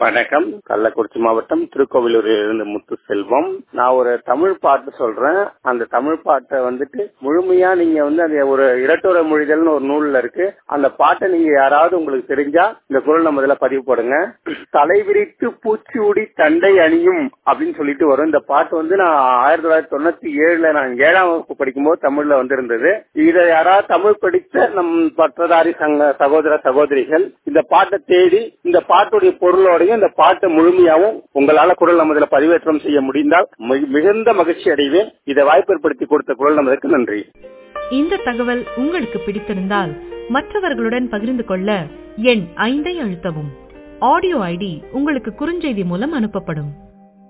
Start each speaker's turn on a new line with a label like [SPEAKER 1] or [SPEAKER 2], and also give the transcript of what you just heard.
[SPEAKER 1] வணக்கம் கள்ளக்குறிச்சி மாவட்டம் திருக்கோவிலூரில் இருந்து முத்து செல்வம் நான் ஒரு தமிழ் பாட்டு சொல்றேன் அந்த தமிழ் பாட்டை வந்துட்டு முழுமையா நீங்க வந்து அந்த ஒரு இரட்டுற மொழிதல்னு ஒரு நூல்ல இருக்கு அந்த பாட்டை நீங்க யாராவது உங்களுக்கு தெரிஞ்சா இந்த குரல் நம்ம இதுல பதிவு போடுங்க தலைவிரித்து பூச்சியுடி தண்டை அணியும் அப்படின்னு சொல்லிட்டு வரும் இந்த பாட்டு வந்து நான் ஆயிரத்தி தொள்ளாயிரத்தி தொண்ணூத்தி ஏழுல நான் ஏழாம் வகுப்பு படிக்கும்போது தமிழ்ல வந்திருந்தது இதை யாராவது தமிழ் படித்த நம் பட்டதாரி சங்க சகோதர சகோதரிகள் இந்த பாட்டை தேடி இந்த பாட்டுடைய பொருளோடையும் இந்த பாட்டை முழுமையாவும் உங்களால குரல் நமதுல பதிவேற்றம் செய்ய முடிந்தால் மிக- மிகுந்த மகிழ்ச்சி அடைவேன் இதை வாய்ப்பு ஏற்படுத்தி கொடுத்த குரல் நமதுக்கு நன்றி
[SPEAKER 2] இந்த தகவல் உங்களுக்கு பிடித்திருந்தால் மற்றவர்களுடன் பகிர்ந்து கொள்ள எண் ஐந்தை அழுத்தவும் ஆடியோ ஐடி உங்களுக்கு குறுஞ்செய்தி மூலம் அனுப்பப்படும்